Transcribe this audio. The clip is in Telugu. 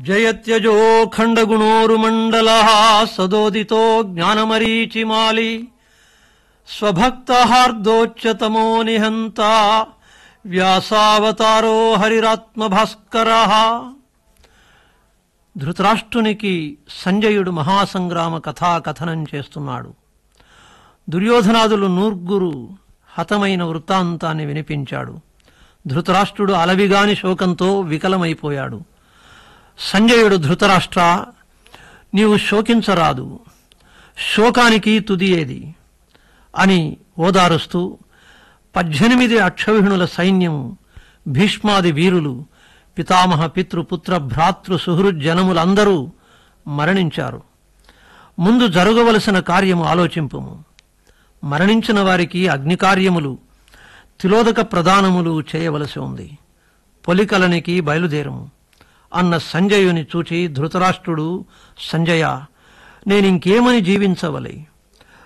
జయత్యజో ఖండగుణోరుమండల సదోదితో జ్ఞానమరీచిమాలి స్వభక్తహార్దోచ్యతమో నిహంత వ్యాసావతారో హరిరాత్మభాస్కర ధృతరాష్ట్రునికి సంజయుడు మహాసంగ్రామ కథా కథనం చేస్తున్నాడు దుర్యోధనాదులు నూర్గురు హతమైన వృత్తాంతాన్ని వినిపించాడు ధృతరాష్ట్రుడు అలవిగాని శోకంతో వికలమైపోయాడు సంజయుడు ధృతరాష్ట్ర నీవు శోకించరాదు శోకానికి తుది ఏది అని ఓదారుస్తూ పద్దెనిమిది అక్షవిహుణుల సైన్యం భీష్మాది వీరులు పితామహ పితృపుత్ర భ్రాతృ సుహృజ్జనములందరూ మరణించారు ముందు జరగవలసిన కార్యము ఆలోచింపుము మరణించిన వారికి అగ్నికార్యములు తిలోదక ప్రదానములు చేయవలసి ఉంది పొలికలనికి బయలుదేరము అన్న సంజయుని చూచి ధృతరాష్ట్రుడు సంజయ నేనింకేమని జీవించవలే